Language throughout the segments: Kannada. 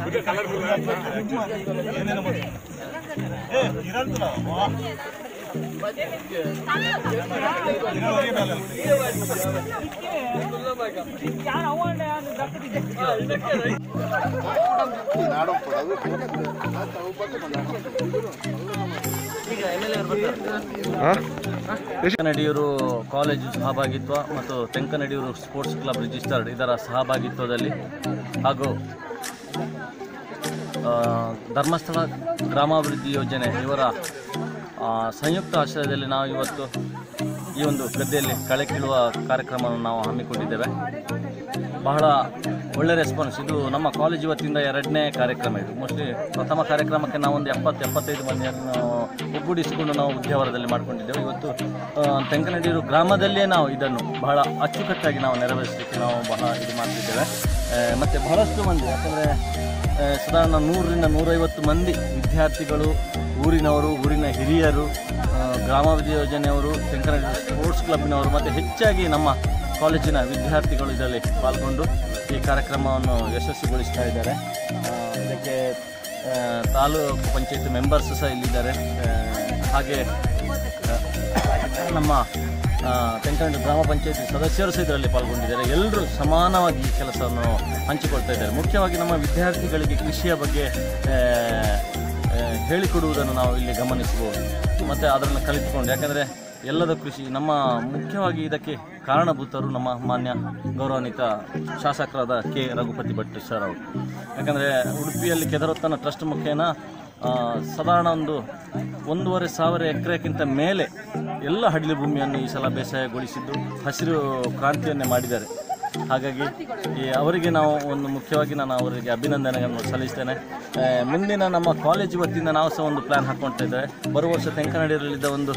ತೆಂಕನಡಿಯೂರು ಕಾಲೇಜು ಸಹಭಾಗಿತ್ವ ಮತ್ತು ತೆಂಕನಡಿಯೂರು ಸ್ಪೋರ್ಟ್ಸ್ ಕ್ಲಬ್ ರಿಜಿಸ್ಟರ್ಡ್ ಇದರ ಸಹಭಾಗಿತ್ವದಲ್ಲಿ ಹಾಗೂ ಆ, ಧರ್ಮಸ್ಥಳ ಗ್ರಾಮಾಭಿವೃದ್ಧಿ ಯೋಜನೆ ಇವರ ಆ, ಸಂಯುಕ್ತ ಆಶ್ರಯದಲ್ಲಿ ನಾವು ಇವತ್ತು ಈ ಒಂದು ಗದ್ದೆಯಲ್ಲಿ ಕಳೆ ಕೀಳುವ ಕಾರ್ಯಕ್ರಮವನ್ನು ನಾವು ಹಮ್ಮಿಕೊಂಡಿದ್ದೇವೆ ಬಹಳ ಒಳ್ಳೆ ರೆಸ್ಪಾನ್ಸ್ ಇದು ನಮ್ಮ ಕಾಲೇಜ್ ಇವತ್ತಿಂದ ಎರಡನೇ ಕಾರ್ಯಕ್ರಮ ಇದು ಮೋಸ್ಟ್ಲಿ ಪ್ರಥಮ ಕಾರ್ಯಕ್ರಮಕ್ಕೆ ನಾವು ಒಂದು ಎಪ್ಪತ್ತು ಎಪ್ಪತ್ತೈದು ಮಂದಿಯನ್ನು ಒಗ್ಗೂಡಿಸಿಕೊಂಡು ನಾವು ಉದ್ಯಾವರದಲ್ಲಿ ಮಾಡ್ಕೊಂಡಿದ್ದೇವೆ ಇವತ್ತು ಆ, ತೆಂಕನಡಿಯೂರು ಗ್ರಾಮದಲ್ಲೇ ನಾವು ಇದನ್ನು ಬಹಳ ಅಚ್ಚುಕಟ್ಟಾಗಿ ನಾವು ನೆರವೇರಿಸಲಿಕ್ಕೆ ನಾವು ಬಹಳ ಇದು ಮಾಡ್ತಿದ್ದೇವೆ ಆ, ಮತ್ತು ಬಹಳಷ್ಟು ಮಂದಿ ಯಾಕಂದರೆ ಸಾಧಾರಣ ನೂರರಿಂದ ನೂರೈವತ್ತು ಮಂದಿ ವಿದ್ಯಾರ್ಥಿಗಳು ಊರಿನವರು ಊರಿನ ಹಿರಿಯರು ಆ, ಗ್ರಾಮಾಭಿವೃದ್ಧಿ ಯೋಜನೆಯವರು ತೆಂಕನಡಿಯೂರು ಸ್ಪೋರ್ಟ್ಸ್ ಕ್ಲಬ್ಬಿನವರು ಮತ್ತು ಹೆಚ್ಚಾಗಿ ನಮ್ಮ ಕಾಲೇಜಿನ ವಿದ್ಯಾರ್ಥಿಗಳು ಇದರಲ್ಲಿ ಪಾಲ್ಗೊಂಡು ಈ ಕಾರ್ಯಕ್ರಮವನ್ನು ಯಶಸ್ವಿಗೊಳಿಸ್ತಾ ಇದ್ದಾರೆ ಆ, ಇದಕ್ಕೆ ಆ, ತಾಲೂಕು ಪಂಚಾಯತ್ ಮೆಂಬರ್ಸ್ ಸಹ ಇಲ್ಲಿದ್ದಾರೆ ಆ, ಹಾಗೆ ಆ, ನಮ್ಮ ಆ, ತೆಂಕನಡಿ ಗ್ರಾಮ ಪಂಚಾಯತಿ ಸದಸ್ಯರು ಸಹ ಇದರಲ್ಲಿ ಪಾಲ್ಗೊಂಡಿದ್ದಾರೆ ಎಲ್ಲರೂ ಸಮಾನವಾಗಿ ಈ ಕೆಲಸವನ್ನು ಹಂಚಿಕೊಳ್ತಾ ಇದ್ದಾರೆ ಮುಖ್ಯವಾಗಿ ನಮ್ಮ ವಿದ್ಯಾರ್ಥಿಗಳಿಗೆ ಕೃಷಿಯ ಬಗ್ಗೆ ಆ, ಆ, ಹೇಳಿಕೊಡುವುದನ್ನು ನಾವು ಇಲ್ಲಿ ಗಮನಿಸಬಹುದು ಮತ್ತು ಅದನ್ನು ಕಲಿತುಕೊಂಡು ಯಾಕಂದರೆ ಎಲ್ಲದ ಕೃಷಿ ನಮ್ಮ ಮುಖ್ಯವಾಗಿ ಇದಕ್ಕೆ ಕಾರಣಭೂತರು ನಮ್ಮ ಮಾನ್ಯ ಗೌರವಾನ್ವಿತ ಶಾಸಕರಾದ ಕೆ ರಘುಪತಿ ಭಟ್ ಸರ್ ಅವರು ಯಾಕಂದರೆ ಉಡುಪಿಯಲ್ಲಿ ಕೆದರೊತ್ತನ ಟ್ರಸ್ಟ್ ಮುಖೇನ ಆ, ಸಾಧಾರಣ ಒಂದು ಒಂದೂವರೆ ಸಾವಿರ ಎಕರೆಗಿಂತ ಮೇಲೆ ಎಲ್ಲ ಹಡಲು ಭೂಮಿಯನ್ನು ಈ ಸಲ ಬೇಸಾಯಗೊಳಿಸಿದ್ದು ಹಸಿರು ಕ್ರಾಂತಿಯನ್ನೇ ಮಾಡಿದ್ದಾರೆ ಹಾಗಾಗಿ ಈ ಅವರಿಗೆ ನಾವು ಒಂದು ಮುಖ್ಯವಾಗಿ ನಾನು ಅವರಿಗೆ ಅಭಿನಂದನೆಗಳನ್ನು ಸಲ್ಲಿಸ್ತೇನೆ ಆ, ಮುಂದಿನ ನಮ್ಮ ಕಾಲೇಜ್ ವತಿಯಿಂದ ನಾವು ಸಹ ಒಂದು ಪ್ಲ್ಯಾನ್ ಹಾಕ್ಕೊಳ್ತಾ ಇದ್ದೇವೆ ಬರುವ ವರ್ಷ ತೆಂಕನಡಿಯಲ್ಲಿದ್ದ ಒಂದು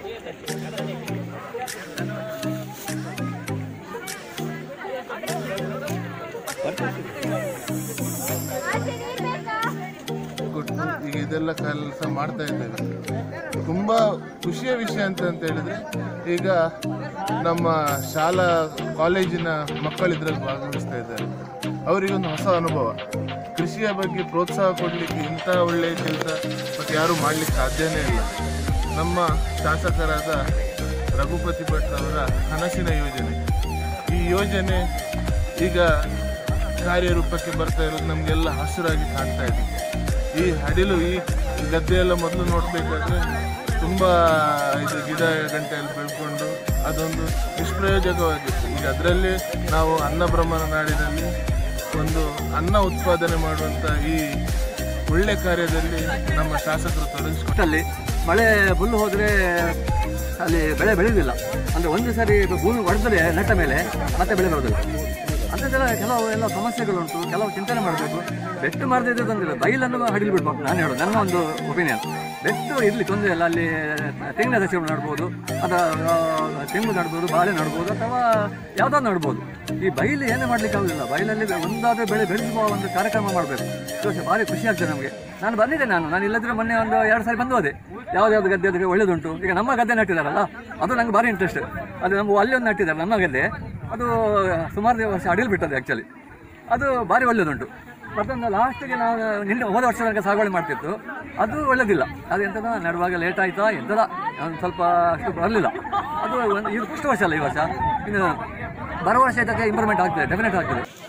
ಕೊಟ್ಟು ಈಗ ಇದೆಲ್ಲ ಕೆಲಸ ಮಾಡ್ತಾ ಇದ್ದೇವೆ ತುಂಬ ಖುಷಿಯ ವಿಷಯ ಅಂತ ಅಂತ ಹೇಳಿದ್ರೆ ಈಗ ನಮ್ಮ ಶಾಲಾ ಕಾಲೇಜಿನ ಮಕ್ಕಳು ಇದರಲ್ಲಿ ಭಾಗವಹಿಸ್ತಾ ಇದ್ದಾರೆ ಅವರಿಗೊಂದು ಹೊಸ ಅನುಭವ ಕೃಷಿಯ ಬಗ್ಗೆ ಪ್ರೋತ್ಸಾಹ ಕೊಡಲಿಕ್ಕೆ ಇಂಥ ಒಳ್ಳೆಯ ಕೆಲಸ ಮತ್ತು ಯಾರೂ ಮಾಡಲಿಕ್ಕೆ ಸಾಧ್ಯನೇ ಇಲ್ಲ ನಮ್ಮ ಶಾಸಕರಾದ ರಘುಪತಿ ಭಟ್ ಅವರ ಕನಸಿನ ಯೋಜನೆ ಈ ಯೋಜನೆ ಈಗ ಕಾರ್ಯರೂಪಕ್ಕೆ ಬರ್ತಾ ಇರೋದು ನಮಗೆಲ್ಲ ಹಸಿರಾಗಿ ಕಾಣ್ತಾ ಇದೆ ಈ ಹಡಿಲು ಈ ಗದ್ದೆಯೆಲ್ಲ ಮೊದಲು ನೋಡಬೇಕಾದ್ರೆ ತುಂಬ ಇದು ಗಿಡ ಗಂಟೆಯಲ್ಲಿ ಬೆಳ್ಕೊಂಡು ಅದೊಂದು ನಿಷ್ಪ್ರಯೋಜಕವಾಗಿತ್ತು ಈಗ ಅದರಲ್ಲಿ ನಾವು ಅನ್ನಬ್ರಹ್ಮನ ನಾಡಿನಲ್ಲಿ ಒಂದು ಅನ್ನ ಉತ್ಪಾದನೆ ಮಾಡುವಂಥ ಈ ಒಳ್ಳೆ ಕಾರ್ಯದಲ್ಲಿ ನಮ್ಮ ಶಾಸಕರು ತೊಡಗಿಸ್ಕೊಂಡು ಅಲ್ಲಿ ಮಳೆ ಫುಲ್ ಹೋದರೆ ಅಲ್ಲಿ ಬೆಳೆ ಬೆಳೆಯುವುದಿಲ್ಲ ಅಂದರೆ ಒಂದು ಸಾರಿ ಭೂಮಿ ಒಡೆದರೆ ನೆಟ್ಟ ಮೇಲೆ ಮತ್ತೆ ಬೆಳೆ ಬರೋದಿಲ್ಲ ಅಂಥದ್ದೆಲ್ಲ ಕೆಲವು ಎಲ್ಲ ಸಮಸ್ಯೆಗಳುಂಟು ಕೆಲವು ಚಿಂತನೆ ಮಾಡಬೇಕು ಬೆಟ್ಟು ಮಾಡದೇ ಇದ್ದದಂದ್ರೆ ಬೈಲನ್ನು ಹಡಿಲು ಬಿಡ್ಬೇಕು ನಾನು ಹೇಳೋದು ನನ್ನ ಒಂದು ಒಪಿನಿಯನ್ ಬೆಟ್ಟು ಇರಲಿ ತೊಂದರೆ ಇಲ್ಲ ಅಲ್ಲಿ ತೆಂಗಿನ ಸಸ್ಯಗಳು ನಡ್ಬೋದು ಅಥವಾ ಆ, ತೆಂಗು ನಡ್ಬೋದು ಬಾಳೆ ನಡ್ಬೋದು ಅಥವಾ ಯಾವುದಾದ್ರು ನಡ್ಬೋದು ಈ ಬೈಲು ಏನೇ ಮಾಡ್ಲಿಕ್ಕೆ ಆಗುದಿಲ್ಲ ಬೈಲಲ್ಲಿ ಒಂದಾದ್ರೂ ಬೆಳೆ ಬೆಳೆಸುವ ಒಂದು ಕಾರ್ಯಕ್ರಮ ಮಾಡಬೇಕು ಇವತ್ತು ಭಾರಿ ಖುಷಿ ಆಗ್ತದೆ ನಮಗೆ ನಾನು ಬಂದಿದ್ದೆ ನಾನು ನಾನು ಇಲ್ಲದ್ರೆ ಮೊನ್ನೆ ಒಂದು ಎರಡು ಸಾರಿ ಬಂದು ಹೋದೆ ಯಾವ್ದು ಗದ್ದೆ ಅದಕ್ಕೆ ಒಳ್ಳೇದುಂಟು ಈಗ ನಮ್ಮ ಗದ್ದೆ ನಟ್ಟಿದಾರಲ್ಲ ಅದು ನಂಗೆ ಭಾರಿ ಇಂಟ್ರೆಸ್ಟ್ ಅದು ನಮ್ಮ ಅಲ್ಲಿ ಒಂದು ನಟ್ಟಿದ್ದಾರೆ ನಮ್ಮ ಗದ್ದೆ ಅದು ಸುಮಾರು ವರ್ಷ ಅಡಿಲ್ ಬಿಟ್ಟದ್ದು ಆ್ಯಕ್ಚುಲಿ ಅದು ಭಾರಿ ಒಳ್ಳೇದುಂಟು ಮತ್ತೊಂದು ಲಾಸ್ಟಿಗೆ ನಾವು ನಿನ್ನೆ ಹೋದ ವರ್ಷ ತನಕ ಸಾಗುವಳಿ ಮಾಡ್ತಿತ್ತು ಅದು ಒಳ್ಳೇದಿಲ್ಲ ಅದು ಎಂಥದ ನಡುವಾಗ ಲೇಟ್ ಆಯ್ತಾ ಎಂಥದ ಒಂದು ಸ್ವಲ್ಪ ಅಷ್ಟು ಬರಲಿಲ್ಲ ಅದು ಒಂದು ಇದು ಫಸ್ಟ್ ವರ್ಷ ಅಲ್ಲ ಈ ವರ್ಷ ಇನ್ನು ಬರೋ ವರ್ಷ ಇದಕ್ಕೆ ಇಂಪ್ರೂವ್ಮೆಂಟ್ ಆಗ್ತದೆ ಡೆಫಿನೆಟ್ ಆಗ್ತದೆ